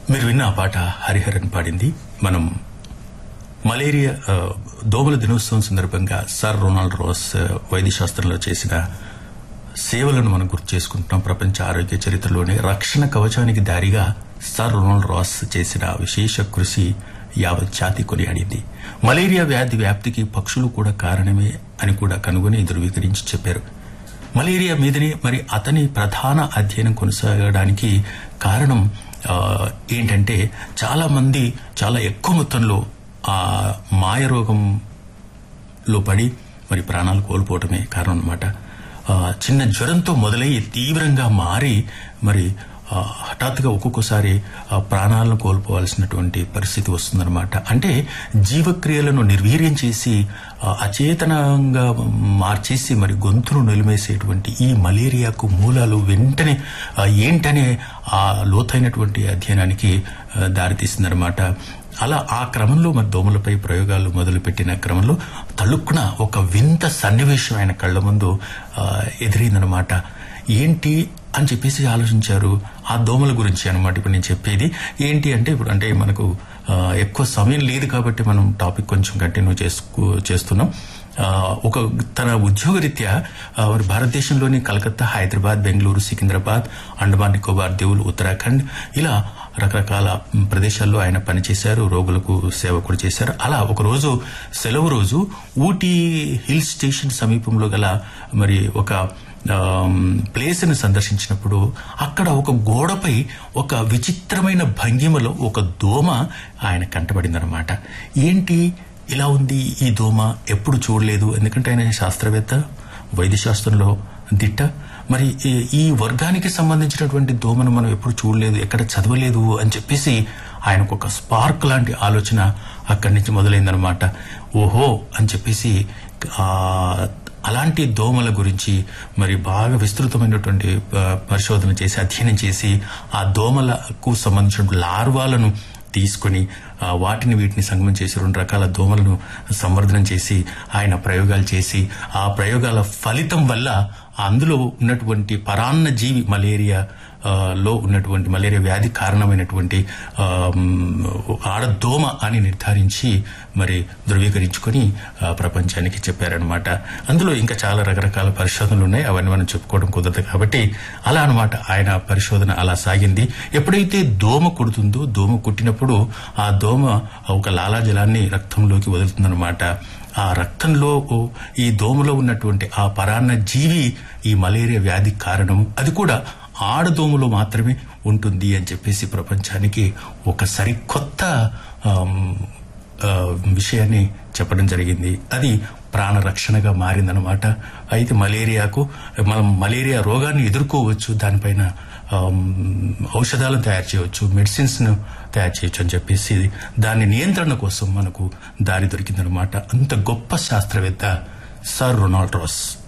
మీరు విన్న ఆ పాట హరిహరన్ పాడింది మనం మలేరియా ఆ, దోమల దినోత్సవం సందర్భంగా సర్ రొనాల్డ్ రోస్ ఆ, వైద్య శాస్త్రంలో చేసిన సేవలను మనం గుర్తు చేసుకుంటున్నాం ప్రపంచ ఆరోగ్య చరిత్రలోనే రక్షణ కవచానికి దారిగా సర్ రొనాల్డ్ రాస్ చేసిన విశేష కృషి యావత్ జాతి కొనియాడింది మలేరియా వ్యాధి వ్యాప్తికి పక్షులు కూడా కారణమే అని కూడా కనుగొని ధృవీకరించి చెప్పారు మలేరియా మీదనే మరి అతని ప్రధాన అధ్యయనం కొనసాగడానికి కారణం ఆ, ఏంటంటే చాలా మంది చాలా ఎక్కువ మొత్తంలో ఆ మాయ రోగంలో పడి మరి ప్రాణాలు కోల్పోవటమే కారణం అనమాట చిన్న జ్వరంతో మొదలయ్యి తీవ్రంగా మారి మరి ఆ, హఠాత్తుగా ఒక్కొక్కసారి ఆ, ప్రాణాలను కోల్పోవాల్సినటువంటి పరిస్థితి వస్తుందన్నమాట అంటే జీవక్రియలను నిర్వీర్యం చేసి ఆ, అచేతనంగా మార్చేసి మరి గొంతును నిలిమేసేటువంటి ఈ మలేరియాకు మూలాలు వెంటనే ఆ, ఏంటనే ఆ లోతైనటువంటి అధ్యయనానికి ఆ, దారితీసిందనమాట అలా ఆ క్రమంలో మరి దోమలపై ప్రయోగాలు మొదలుపెట్టిన క్రమంలో తలుక్కున ఒక వింత సన్నివేశం ఆయన కళ్ళ ముందు ఆ, ఎదిరిందనమాట ఏంటి అని చెప్పేసి ఆలోచించారు ఆ దోమల గురించి అనమాట ఇప్పుడు నేను చెప్పేది ఏంటి అంటే ఇప్పుడు అంటే మనకు ఆ, ఎక్కువ సమయం లేదు కాబట్టి మనం టాపిక్ కొంచెం కంటిన్యూ చేసుకు చేస్తున్నాం ఆ, ఒక తన ఉద్యోగరీత్యా ఆ, మరి భారతదేశంలోని కలకత్తా హైదరాబాద్ బెంగళూరు సికింద్రాబాద్ అండమాన్ నికోబార్ దీవులు ఉత్తరాఖండ్ ఇలా రకరకాల మ్, ప్రదేశాల్లో ఆయన పనిచేశారు రోగులకు సేవ కూడా చేశారు అలా ఒక రోజు సెలవు రోజు ఊటీ హిల్ స్టేషన్ సమీపంలో గల మరి ఒక ప్లేస్ ని సందర్శించినప్పుడు అక్కడ ఒక గోడపై ఒక విచిత్రమైన భంగిమలో ఒక దోమ ఆయన కంటబడిందనమాట ఏంటి ఇలా ఉంది ఈ దోమ ఎప్పుడు చూడలేదు ఎందుకంటే ఆయన శాస్త్రవేత్త వైద్య శాస్త్రంలో దిట్ట మరి ఈ- ఈ వర్గానికి సంబంధించినటువంటి దోమను మనం ఎప్పుడు చూడలేదు ఎక్కడ చదవలేదు అని చెప్పేసి ఆయనకు ఒక స్పార్క్ లాంటి ఆలోచన అక్కడి నుంచి మొదలైందనమాట ఓహో అని చెప్పేసి ఆ అలాంటి దోమల గురించి మరి బాగా విస్తృతమైనటువంటి ఆ, పరిశోధన చేసి అధ్యయనం చేసి ఆ దోమలకు సంబంధించిన లార్వాలను తీసుకొని ఆ, వాటిని వీటిని సంగమం చేసి రెండు రకాల దోమలను సంవర్ధనం చేసి ఆయన ప్రయోగాలు చేసి ఆ ప్రయోగాల ఫలితం వల్ల అందులో ఉన్నటువంటి పరాన్న జీవి మలేరియా ఆ, లో ఉన్నటువంటి మలేరియా వ్యాధి కారణమైనటువంటి ఆ, మ్, ఆడదోమ అని నిర్ధారించి మరి ధృవీకరించుకొని ఆ, ప్రపంచానికి చెప్పారనమాట అందులో ఇంకా చాలా రకరకాల పరిశోధనలు ఉన్నాయి అవన్నీ మనం చెప్పుకోవడం కుదరదు కాబట్టి అలా అన్నమాట ఆయన పరిశోధన అలా సాగింది ఎప్పుడైతే దోమ కుడుతుందో దోమ కుట్టినప్పుడు ఆ దోమ ఒక లాలాజలాన్ని రక్తంలోకి వదులుతుందన్నమాట ఆ రక్తంలో ఓ- ఈ దోమలో ఉన్నటువంటి ఆ పరాన్న జీవి ఈ మలేరియా వ్యాధి కారణం అది కూడా ఆడదోమలో మాత్రమే ఉంటుంది అని చెప్పేసి ప్రపంచానికి ఒక సరికొత్త ఆమ్, ఆ, విషయాన్ని చెప్పడం జరిగింది అది ప్రాణరక్షణగా మారిందనమాట అయితే మలేరియాకు మనం మలేరియా రోగాన్ని ఎదుర్కోవచ్చు దానిపైన ఆమ్, ఔషధాలను తయారు చేయవచ్చు మెడిసిన్స్ ను తయారు చేయొచ్చు అని చెప్పేసి దాని నియంత్రణ కోసం మనకు దారి దొరికిందనమాట అంత గొప్ప శాస్త్రవేత్త సర్ రొనాల్డ్ రాస్